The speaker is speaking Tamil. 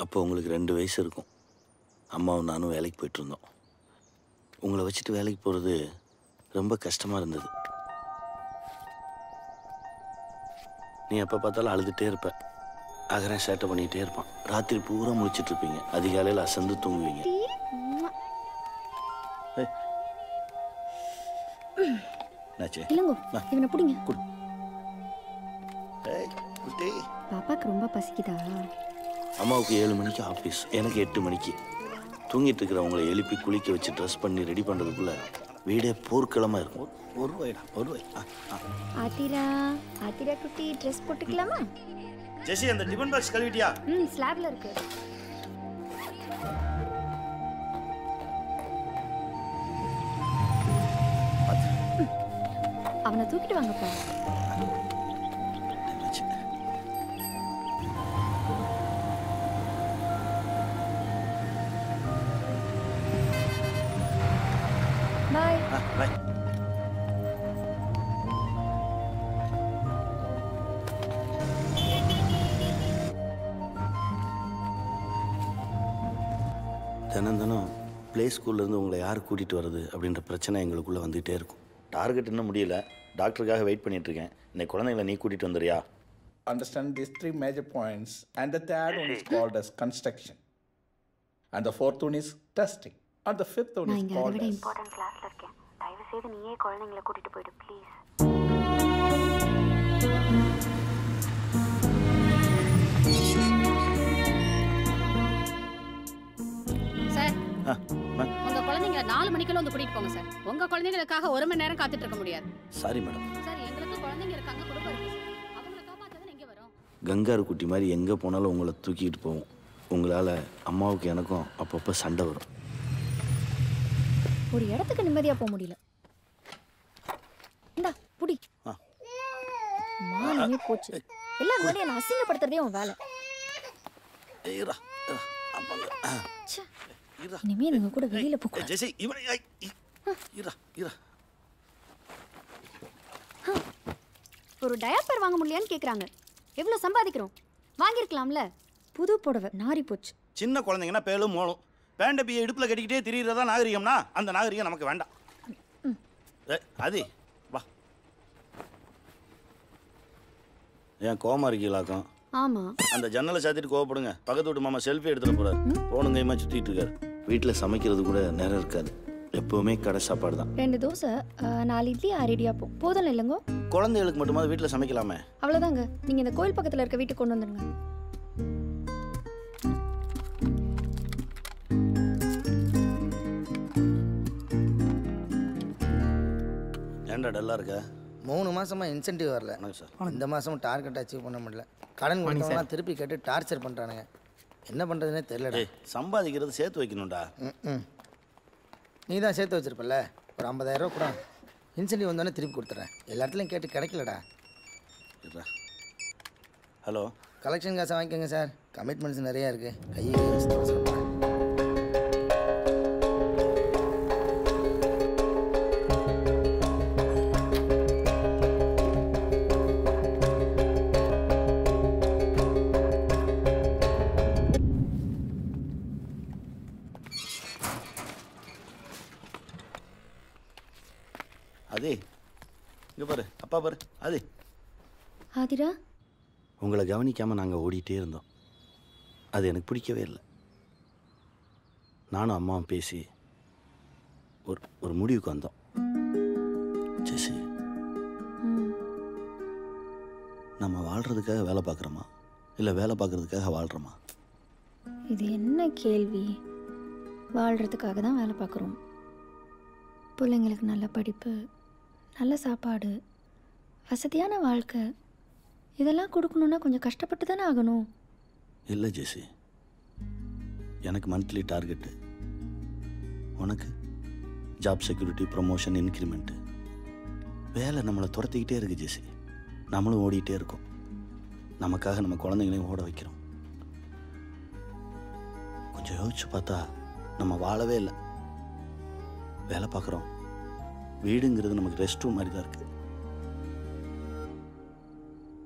அப்போ உங்களுக்கு ரெண்டு வயசு இருக்கும் அம்மாவும் நானும் வேலைக்கு போயிட்டு இருந்தோம் உங்களை வச்சுட்டு வேலைக்கு போகிறது ரொம்ப கஷ்டமாக இருந்தது நீ எப்போ பார்த்தாலும் அழுதுகிட்டே இருப்ப அகரன் சேட்டை பண்ணிகிட்டே இருப்பான் ராத்திரி பூரா முழிச்சிட்டு இருப்பீங்க அதிகாலையில் அசந்து தூங்குவீங்க ஏய். என்னாச்சு இல்லைங்கோ வா. இவனை பிடிங்க ஏய், குட்டி. பாப்பாக்கு ரொம்ப பசிக்குதா அம்மாவுக்கு ஏழு மணிக்கு ஆஃபீஸ் எனக்கு எட்டு மணிக்கு தூங்கிட்டு இருக்கிறவங்களை எழுப்பி குளிக்க வச்சு ட்ரெஸ் பண்ணி ரெடி பண்ணுறதுக்குள்ள வீடே போர்க்களமாக இருக்கும் ஒரு- ஒரு ரூபாய்டா ஒரு ரூபாய் ஆ ஆ ஆத்திரா ஆத்திரா குட்டி ட்ரெஸ் போட்டுக்கலாமா ஜெசி அந்த டிஃபன் பாக்ஸ் கழுவிட்டியா ம் ஸ்லாப்ல இருக்கு அவனை தூக்கிட்டு வாங்கப்பா என்னாச்சு? பாய் ஆ பை தினம் தினம் ப்ளே ஸ்கூல்லேருந்து உங்களை யார் கூட்டிகிட்டு வர்றது அப்படின்ற பிரச்சனை எங்களுக்குள்ளே வந்துகிட்டே இருக்கும் டார்கெட் இன்னும் முடியல டாக்டருக்காக வெயிட் பண்ணிட்டு இருக்கேன் இன்னைக்கு குழந்தைங்களை நீ கூட்டிகிட்டு வந்துறியா Understand these three major points, and the third one is called as construction, and the fourth one is testing, and the fifth one நான் is இங்க அதை called விட as இம்பார்ட்டன்ட் கிளாஸ்ல இருக்கேன் தயவு செய்து நீயே குழந்தைங்களை கூட்டிட்டு போயிடு ப்ளீஸ் சார் ஆ மா உங்க குழந்தைங்களை நாலு மணிக்கெல்லாம் வந்து கூட்டிட்டு போங்க சார் உங்க குழந்தைங்களுக்காக ஒரு மணி நேரம் காத்துட்டு இருக்க முடியாது சாரி மேடம் சார் எங்களுக்கு குழந்தைங்க இருக்காங்க குடும்பம் இருக்கு சார் அவங்களை காப்பாற்ற எங்க வரோம் கங்காரு குட்டி மாதிரி எங்கே போனாலும் உங்களை தூக்கிட்டு போவோம் உங்களால் அம்மாவுக்கு எனக்கும் அப்பப்போ சண்டை வரும் ஒரு இடத்துக்கு நிம்மதியா போக முடியல இந்தா புடி ஆ. மானமே போச்சு எல்லாம் முன்னாடி என்ன அசிங்கப்படுத்துறதே உன் வேலை ஏய்ரா அப்பாங்க ச்சே. இரா இனிமே நீங்க கூட வெளியில போக ஏய், ஜெசி இவன் ஐ, இ- இரா இரா ஒரு டயாப்பர் வாங்க முடியலையான்னு கேக்குறாங்க எவ்வளவு சம்பாதிக்கிறோம் வாங்கியிருக்கலாம்ல புது புடவை நாரி போச்சு சின்ன குழந்தைங்கன்னா பேலும் மோளும் பேண்ட பிய இடுப்பில் கட்டிக்கிட்டே திரியிறதா நாகரிகம்னா அந்த நாகரிகம் நமக்கு வேண்டாம் ஏய், அது வா ஏன் கோமா இருக்கீங்களாக்கும் ஆமா அந்த ஜன்னலை சாத்திட்டு கோவப்படுங்க பக்கத்து வீட்டு மாமா செல்ஃபி எடுத்துட்டு போறாரு போனுங்க கைமா சுத்திட்டு இருக்காரு வீட்டில் சமைக்கிறது கூட நேரம் இருக்காது எப்பவுமே கடை சாப்பாடு தான் ரெண்டு தோசை அஹ், நாலு இட்லி ஆறு இடியாப்போ போதும் இல்லைங்கோ குழந்தைகளுக்கு மட்டுமாவது வீட்டில் சமைக்கலாமே அவ்வளோதாங்க நீங்க இந்த கோயில் பக்கத்துல இருக்க வீட்டுக்கு கொண்டு வந்துடுங்க ஏன்டா டல்லா இருக்க மூணு மாசமா இன்சென்டிவ் வரல வணக்கம் சார் இந்த மாசமும் டார்கெட் அச்சீவ் பண்ண முடியல கடன் கொடுத்தவங்களாம் திருப்பி கேட்டு டார்ச்சர் பண்றானுங்க என்ன பண்றதுனே தெரியலடா ஏய் சம்பாதிக்கிறது சேர்த்து வைக்கணும்டா ம் நீ தான் சேர்த்து வச்சிருப்பல ஒரு ஐம்பதாயிரம் ரூபா கூட இன்சென்டிவ் வந்தோடனே திருப்பி கொடுத்துட்றேன் எல்லா இடத்துலையும் கேட்டு கிடைக்கலடா இருடா. ஹலோ கலெக்ஷன் காசை வாங்கிக்கோங்க சார் கமிட்மெண்ட்ஸ் நிறையா இருக்குது கையை வச்சு அவசரப்படுறேன் அதே இங்கே பாரு அப்பா பாரு அது ஆதிரா உங்களை கவனிக்காமல் நாங்கள் ஓடிட்டே இருந்தோம் அது எனக்கு பிடிக்கவே இல்லை நானும் அம்மாவும் பேசி ஒரு ஒரு முடிவுக்கு வந்தோம் ஜெசி ம் நம்ம வாழ்கிறதுக்காக வேலை பார்க்குறோமா இல்லை வேலை பார்க்குறதுக்காக வாழ்கிறோமா இது என்ன கேள்வி வாழ்கிறதுக்காக தான் வேலை பார்க்குறோம் பிள்ளைங்களுக்கு நல்ல படிப்பு நல்ல சாப்பாடு வசதியான வாழ்க்கை இதெல்லாம் கொடுக்கணுன்னா கொஞ்சம் கஷ்டப்பட்டு தானே ஆகணும் இல்லை ஜெசி எனக்கு மந்த்லி டார்கெட்டு உனக்கு ஜாப் செக்யூரிட்டி ப்ரொமோஷன் இன்க்ரிமெண்ட்டு வேலை நம்மளை துரத்திக்கிட்டே இருக்கு ஜெசி நம்மளும் ஓடிட்டே இருக்கோம் நமக்காக நம்ம குழந்தைங்களையும் ஓட வைக்கிறோம் கொஞ்சம் யோசிச்சு பார்த்தா நம்ம வாழவே இல்லை வேலை பார்க்குறோம் வீடுங்கிறது நமக்கு ரெஸ்ட் ரூம் மாதிரி தான் இருக்குது